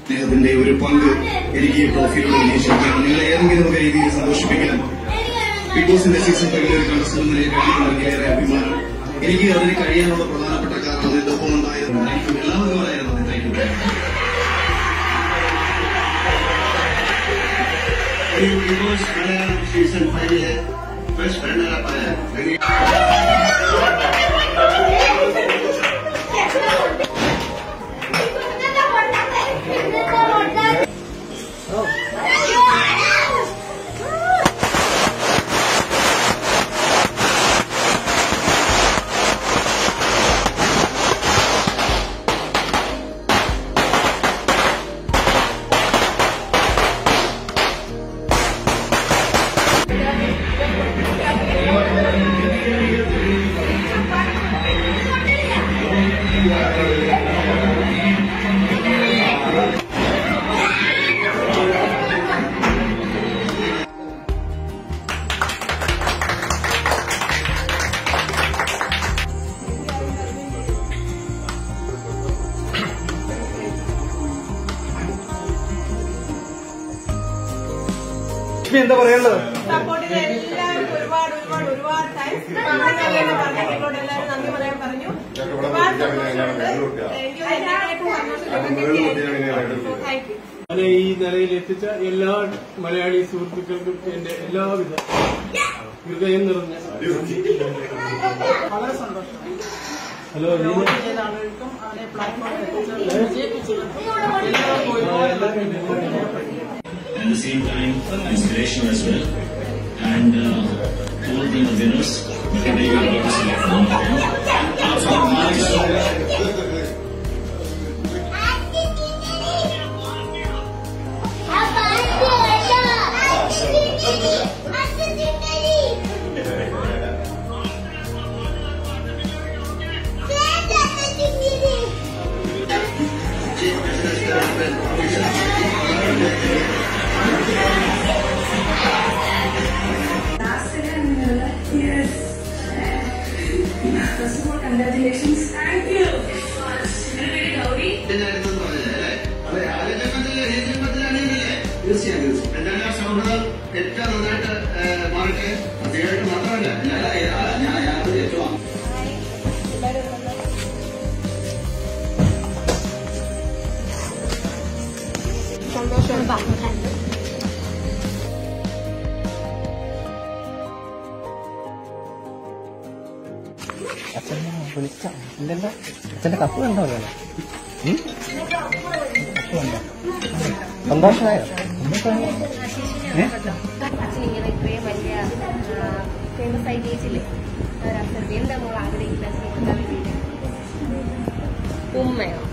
സ്നേഹത്തിന്റെ ഒരു പങ്ക് എനിക്ക് ഈ ട്രോഫിയിലൂടെ ഉന്നയിച്ചിരിക്കുകയാണ് നിങ്ങളെ ഏതെങ്കിലും ഒക്കെ രീതിയിൽ സന്തോഷിപ്പിക്കാൻ ബിഗ് ബോസിന്റെ സീസൺ ഫൈവിലെ ഒരു കണ്ടസ്റ്റന്റ് എന്ന നിലയിൽ എനിക്ക് നൽകിയേറെ അഭിമാനം എനിക്ക് അതിന് കഴിയാനുള്ള പ്രധാനപ്പെട്ട കാരണം അതിന്റെ ഒപ്പം ഉണ്ടായിരുന്നു എനിക്ക് എല്ലാവരുമായിരുന്നു താങ്ക് യു ഒരു ബിഗ് ബോസ് മലയാളം സീസൺ ഫൈവിലെ ബെസ്റ്റ് റണ്ണറപ്പായ എന്താ പറയാനുള്ളത് സപ്പോർട്ട് ചെയ്ത എല്ലാവർക്കും ഒരുപാട് ഒരുപാട് ഒരുപാട് താങ്ക്സ് പറഞ്ഞ നിങ്ങളോട് എല്ലാവരും നന്ദി പറയാൻ പറഞ്ഞു ഒരുപാട് സന്തോഷമുണ്ട് എനിക്ക് എല്ലാവർക്കും സന്തോഷം താങ്ക് യു എന്നെ ഈ നിലയിൽ എത്തിച്ച എല്ലാ മലയാളി സുഹൃത്തുക്കൾക്കും എന്റെ എല്ലാവിധ ഹൃദയം നിറഞ്ഞ വളരെ സന്തോഷം ഹലോ നീ ചെയ്ത ആളുകൾക്കും അവരെ പ്ലാറ്റ്ഫോമിൽ എത്തിച്ച് വിജയിപ്പിച്ചവർക്കും എല്ലാവർക്കും ഒരുപാട് at the same time inspirational as well. And uh, to all the winners, today we are going to select one of them. Uh, from my side, Yes. First of all, congratulations. Thank you. Really rowdy. അതെ ആരോഗ്യമന്ത്രിയിലെ ഹേതുമന്ത്രിയാണെങ്കിലേ തീർച്ചയായും രണ്ടാം class സൗഹൃദം ഏറ്റവും നന്നായിട്ട് ഏഹ്, മാറട്ടെ അദ്ദേഹമായിട്ട് മാത്രമല്ല ഞാൻ ഞാൻ ഞാൻ ഏറ്റവും അച്ഛനെ വിളിച്ച ഇല്ലല്ലോ അച്ഛന്റെ കപ്പ് കണ്ടോ അല്ലേ സന്തോഷമായോ ഏ അച്ഛൻ ഇങ്ങനെ ഇത്രയും വലിയ ഫേമസ് ആയി ജയിച്ചില്ലേ ഒരവസരത്തിൽ എന്താ മോൾ ആഗ്രഹിക്കുന്ന ഉമ്മയോ